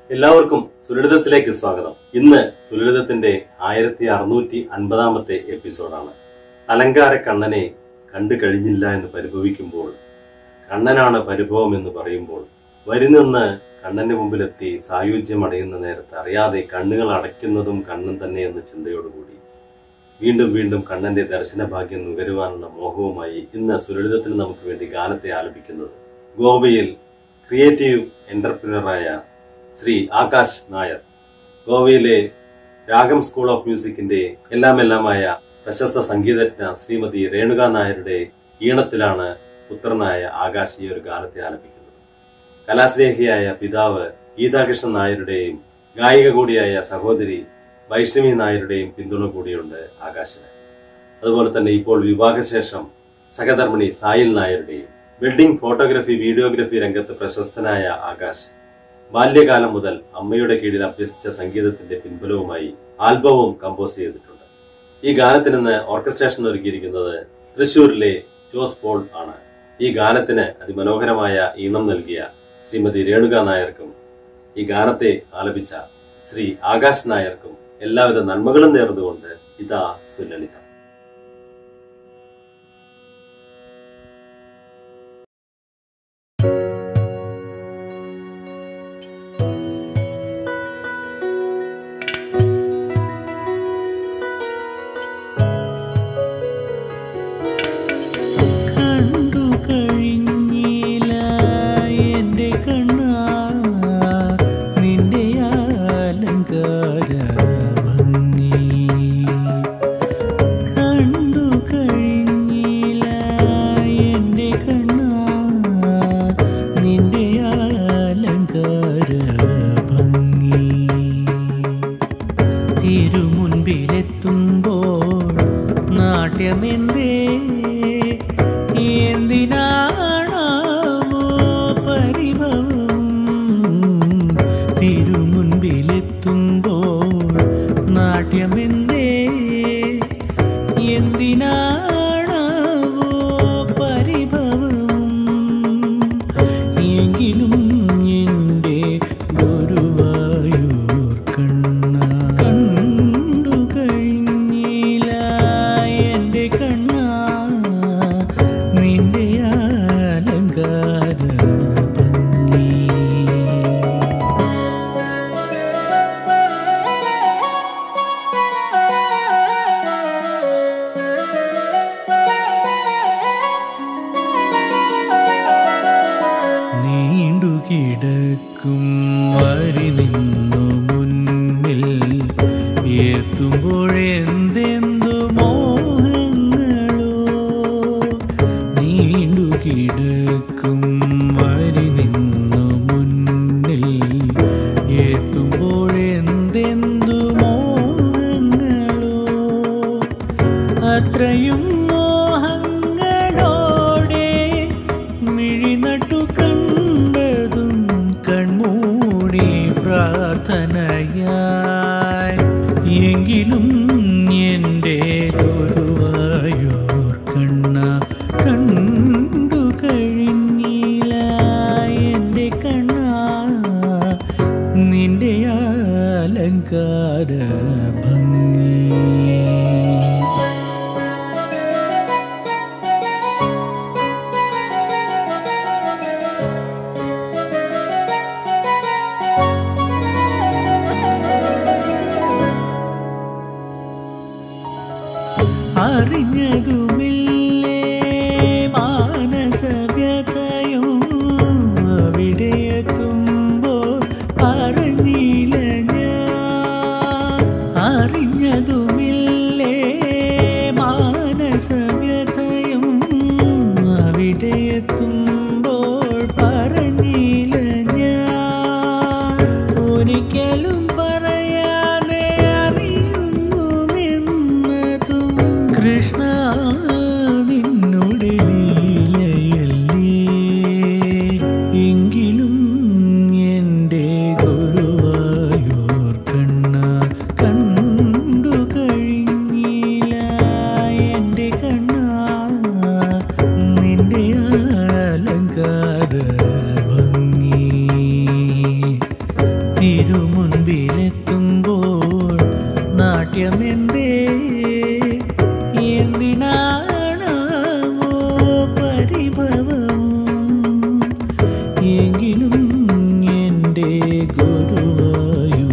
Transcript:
എല്ലാവർക്കും സുലളിതത്തിലേക്ക് സ്വാഗതം ഇന്ന് സുലളിതത്തിന്റെ ആയിരത്തി അറുന്നൂറ്റി അൻപതാമത്തെ എപ്പിസോഡാണ് അലങ്കാര കണ്ണനെ കണ്ടു കഴിഞ്ഞില്ല എന്ന് പരിഭവിക്കുമ്പോൾ കണ്ണനാണ് പരിഭവം എന്ന് പറയുമ്പോൾ വരുന്നെന്ന് കണ്ണന്റെ മുമ്പിലെത്തി സായുജ്യം അടയുന്ന നേരത്ത് അറിയാതെ കണ്ണുകൾ അടയ്ക്കുന്നതും കണ്ണൻ തന്നെ എന്ന ചിന്തയോടുകൂടി വീണ്ടും വീണ്ടും കണ്ണന്റെ ദർശന ഭാഗ്യം നുകരുവാനുള്ള മോഹവുമായി ഇന്ന് സുലളിതത്തിന് നമുക്ക് വേണ്ടി ഗാനത്തെ ആലപിക്കുന്നത് ഗോവയിൽ ക്രിയേറ്റീവ് എന്റർപ്രിനറായ ശ്രീ ആകാശ് നായർ ഗോവയിലെ രാഗം സ്കൂൾ ഓഫ് മ്യൂസിക്കിന്റെ എല്ലാം എല്ലാമായ പ്രശസ്ത സംഗീതജ്ഞ ശ്രീമതി രേണുക നായരുടെ ഈണത്തിലാണ് പുത്രനായ ആകാശ് ഈ ഒരു ഗാനത്തെ ആലപിക്കുന്നത് കലാസ്നേഹിയായ പിതാവ് ഗീതാകൃഷ്ണൻ നായരുടെയും ഗായിക കൂടിയായ സഹോദരി വൈഷ്ണവി നായരുടെയും പിന്തുണ കൂടിയുണ്ട് ആകാശിന് അതുപോലെ തന്നെ ഇപ്പോൾ വിവാഹശേഷം സഹധർമ്മിണി സായിൽ നായരുടെയും വെഡ്ഡിംഗ് ഫോട്ടോഗ്രാഫി വീഡിയോഗ്രാഫി രംഗത്ത് പ്രശസ്തനായ ആകാശ് ബാല്യകാലം മുതൽ അമ്മയുടെ കീഴിൽ അഭ്യസിച്ച സംഗീതത്തിന്റെ പിൻബലവുമായി ആൽബവും കമ്പോസ് ചെയ്തിട്ടുണ്ട് ഈ ഗാനത്തിന് ഓർക്കസ്ട്രേഷൻ ഒരുക്കിയിരിക്കുന്നത് തൃശൂരിലെ ജോസ് പോൾ ആണ് ഈ ഗാനത്തിന് അതിമനോഹരമായ ഈണം നൽകിയ ശ്രീമതി രേണുക നായർക്കും ഈ ഗാനത്തെ ആലപിച്ച ശ്രീ ആകാശ് നായർക്കും എല്ലാവിധ നന്മകളും നേർന്നുകൊണ്ട് ഇതാ സുലളിതം കണ്ടു കഴിഞ്ഞില്ല എൻ്റെ കണ്ണാ നിന്റെ അലങ്കാര ഭംഗി കണ്ടു കഴിഞ്ഞില്ല എൻ്റെ കണ്ണാ നിന്റെ അലങ്കാര ഭംഗി തിരുമുൻപിലെത്തുമ്പോൾ നാട്യമെന്തേ എന്തിനാണാവോ പരിഭവം തിരുമുൻപിലെത്തുമ്പോൾ നാട്യമെന്തേ എന്തിനാണാവോ പരിഭവം എങ്കിലും എൻ്റെ ഗുരുവായൂർ കണ്ണ കണ്ടു കഴിഞ്ഞില്ല എൻ്റെ കണ്ണ നിന്റെ അലങ്കാര ഭംഗി നീണ്ടുകിടക്കും വരി നിന്നു മുന്നിൽ എത്തുമ്പോഴെന്തെന്തു മോഹങ്ങളോ നീണ്ടുകിടക്കും വരി നിന്നു മുന്നിൽ എത്തുമ്പോഴെന്തെന്തു മോഹങ്ങളോ അത്രയും മോഹങ്ങളോടെ മിഴിനട്ടു കണ്ടതും കൺമൂടി പ്രാർത്ഥനയായി എങ്കിലും എൻ്റെ ഗുരുവായൂർ കണ്ണ കണ്ടു കഴിഞ്ഞില്ല എൻ്റെ കണ്ണ നിന്റെ അലങ്കാര ഭംഗി അറിഞ്ഞതുമില്ലേ മാനസവ്യതയും അവിടെ എത്തുമ്പോൾ അറിഞ്ഞില്ല ഞാൻ അറിഞ്ഞതുമില്ലേ മാനസവ്യതയും അവിടെ എത്തുമ്പോൾ പറഞ്ഞില്ല ഞാൻ ഒരിക്കലും പറയാതെ അറിയുന്നുവെന്നതും കൃഷ്ണ എന്തിനാണാവോ പരിഭവം എങ്കിലും എൻ്റെ ഗുരുവായൂരപ്പ